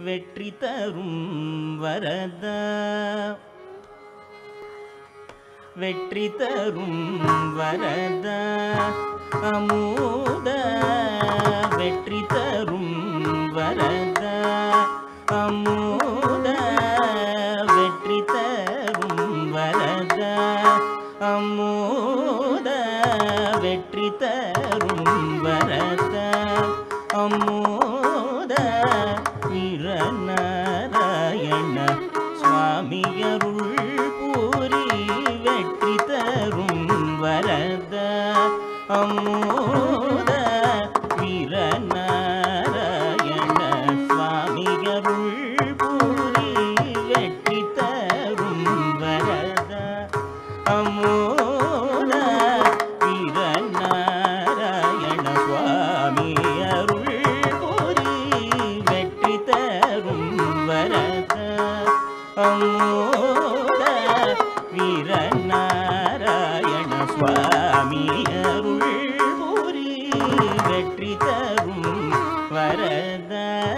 வெற்றி தரும் வரத வெற்றி தரும் வரத அமுத வெற்றி தரும் வரத அமுத வெற்றி தரும் வரத அமுத வெற்றி தரும் வரத அமுத வீரநாராயண சுவாமியருள் பூரி வெற்றி தரும் வரத அமுத வீரநாராயண சுவாமியருள் பூரி வெற்றி தரும் வரத அமுத வீரநாராயண சுவாமி அருள் புரி வெற்றி தரும் வரத அமுத வீரநாராயண சுவாமி அருள் புரி வெற்றி தரும் வரத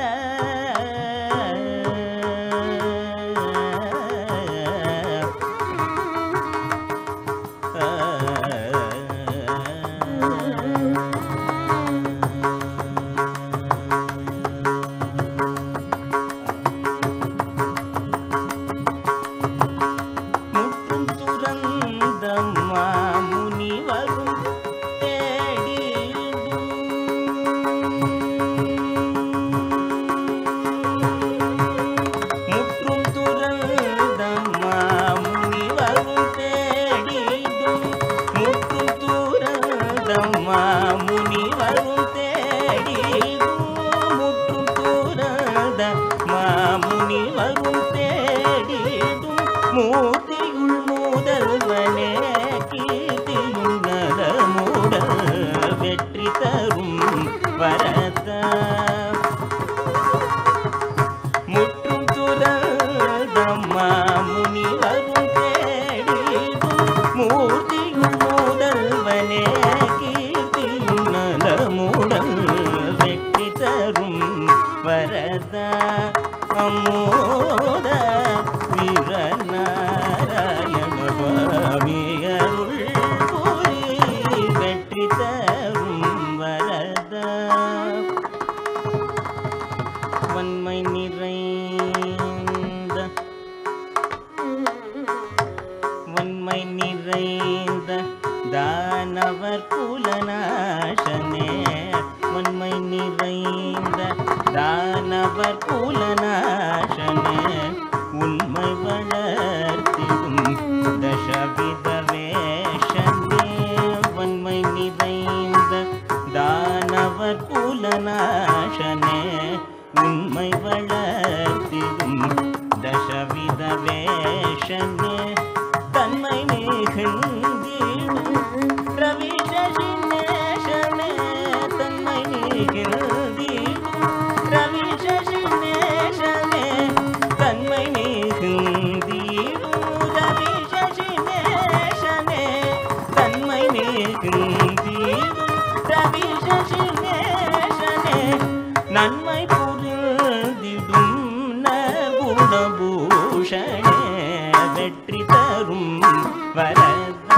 முற்றும் துறந்த மாமுனி வரும் முற்றும் துறந்த மாமுனி வரும் தேடிடும் முற்றும் துறந்த மாமுனி வரும் தேடிடும் முற்றும் துறந்த மாமுனி வரும் தேடிடும் மூர்த்தியுள் முதல்வனே கீர்த்தியும் நலமுடல் வெற்றி தரும் வரத முற்றும் துறதம்மா முனி வரும் தேடிடும் மூர்த்தியும் முதல்வனே கீர்த்தியும் நலமுடல் வெற்றி தரும் வரத அமோத வீரநாராயண சுவாமி அருள் புரி வெற்றி தரும் வரத வன்மை நிறைந்த வன்மை நிறைந்த தானவர் குலநாசனே வன்மை நிறைந்த தானவர் குலநாசனே உண்மை வளர்த்திடும் தசவித வேஷனே வன்மை நிறைந்த தானவர் குலநாசனே உண்மை வளர்த்திடும் தசவித வேஷனே தன்மை மிகுந்தீடு ரவி சசிநேஷனே தன்மை மிகுந்தீடு ரவி சசிநேஷனே தன்மை மிகுந்தீடு ரவி சசிநேஷனே தன்மை மிகுந்தீடு ரவி சசிநேஷனே நன்மை புரிந்திடும் நகுணபூஷணே வெற்றி தரும் வரத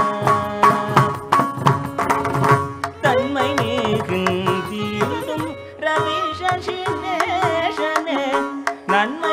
தன்மை மிகுந்திடும் ரவி சசிநேஷனே நன்மை